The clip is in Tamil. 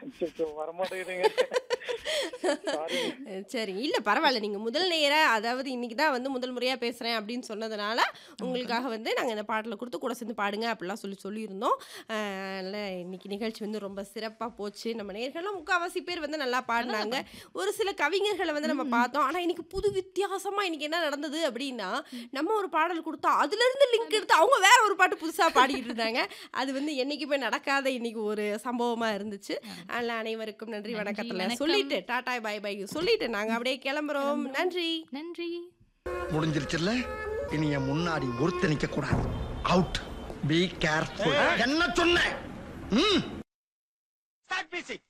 அச்சச்சோ, வரமாட்டேங்குதுங்க சாரி அஹ் சரிங்க இல்ல பரவாயில்ல நீங்க முதல் நேரா அதாவது இன்னைக்கு தான் வந்து முதல் முறையா பேசுறேன் அப்படின்னு சொன்னதுனால உங்களுக்காக வந்து நாங்க இந்த பாடலை கொடுத்து கூட சேர்ந்து பாடுங்க அப்படிலாம் சொல்லி சொல்லியிருந்தோம் அஹ் அதனால இன்னைக்கு நிகழ்ச்சி வந்து ரொம்ப சிறப்பா போச்சு நம்ம நேர்கள்லாம் முக்காவாசி பேர் வந்து நல்லா பாடினாங்க ஒரு சில கவிஞர்களை வந்து நம்ம பார்த்தோம் ஆனா இன்னைக்கு புது வித்தியாசமா இன்னைக்கு என்ன நடந்தது அப்படின்னா நம்ம ஒரு பாடல் கொடுத்தா அதுல இருந்து லிங்க் எடுத்து அவங்க வேற ஒரு பாட்டு புதுசா பாடிக்கிட்டு இருந்தாங்க அது வந்து என்னைக்குமே நடக்காத இன்னைக்கு ஒரு சம்பவமா இருந்துச்சு அதனால அனைவருக்கும் நன்றி நன்றி, வணக்கத்துல வணக்கம். சொல்லிட்டு டாடா பை பை சொல்லிட்டு நாங்க அப்படியே கிளம்புறோம் நன்றி நன்றி முடிஞ்சிருச்சுல்ல இனி என் முன்னாடி ஒருத்த நிக்க கூடாது அவுட் பி கேர்ஃபுல் என்ன சொன்னேன் ம் ஸ்டார்ட் மியூசிக்